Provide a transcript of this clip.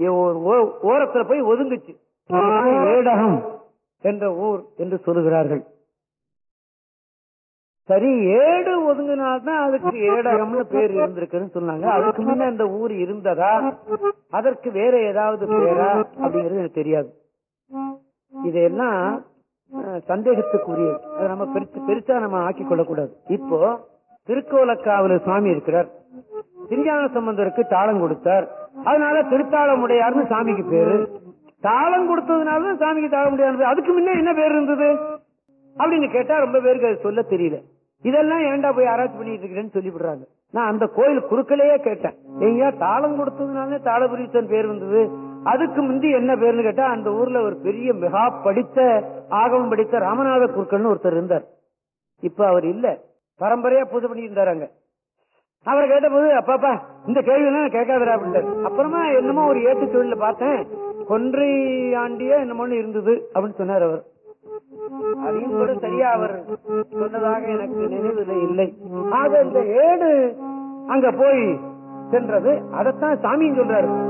ஒரு ஓ- ஓரத்துல போய் ஒதுங்குச்சு ஏடகம் என்ற ஊர் என்று சொல்லுகிறார்கள் சரி ஏடு ஒதுங்கினால்தான் அதுக்கு ஏடகம்னு பேர் இருந்திருக்குன்னு சொன்னாங்க அதுக்கு முன்ன இந்த ஊர் இருந்ததா அதற்கு வேற ஏதாவது பேரா அப்படிங்கிறது எனக்கு தெரியாது இதெல்லாம் அஹ், சந்தேகத்துக்குரியது அதை நம்ம பெருசு பெருசா நம்ம ஆக்கிக் கொள்ளக்கூடாது இப்போ திருக்கோலக்காவல சுவாமி இருக்கிறார் திருஞான சம்பந்தருக்கு தாளம் கொடுத்தார் அதனால திருத்தாளமுடையார்னு சாமிக்கு பேரு தாளம் கொடுத்ததுனால தான் சாமிக்கு தாளமுடையார் அதுக்கு முன்ன என்ன பேர் இருந்தது அப்படின்னு கேட்டா ரொம்ப பேருக்கு அது சொல்ல தெரியல இதெல்லாம் ஏன்டா போய் ஆராய்ச்சி பண்ணிட்டு இருக்கிறேன்னு சொல்லி விடுறாங்க நான் அந்த கோயில் குறுக்கலையே கேட்டேன் எங்க தாளம் கொடுத்ததுனால தாளபுரீசன் பேர் வந்தது அதுக்கு முந்தி என்ன பேர்னு கேட்டா அந்த ஊர்ல ஒரு பெரிய மிகா படித்த ஆகமம் படித்த ராமநாத குருக்கள்னு ஒருத்தர் இருந்தார் இப்ப அவர் இல்ல பரம்பரையா பூஜை பண்ணி இருந்தாராங்க அவரை கேட்டபோது அப்பாப்பா இந்த கேள்வி எல்லாம் கேட்காதரா அப்படின்ட்டாரு அப்புறமா என்னமோ ஒரு ஏட்டு தொழில பார்த்தேன் கொன்றை ஆண்டிய என்னமோன்னு இருந்தது அப்படின்னு சொன்னார் அவர் அதையும் கூட சரியா அவர் சொன்னதாக எனக்கு நினைவில் இல்லை ஆக இந்த ஏடு அங்க போய் சென்றது அதைத்தான் சாமியும் சொல்றாரு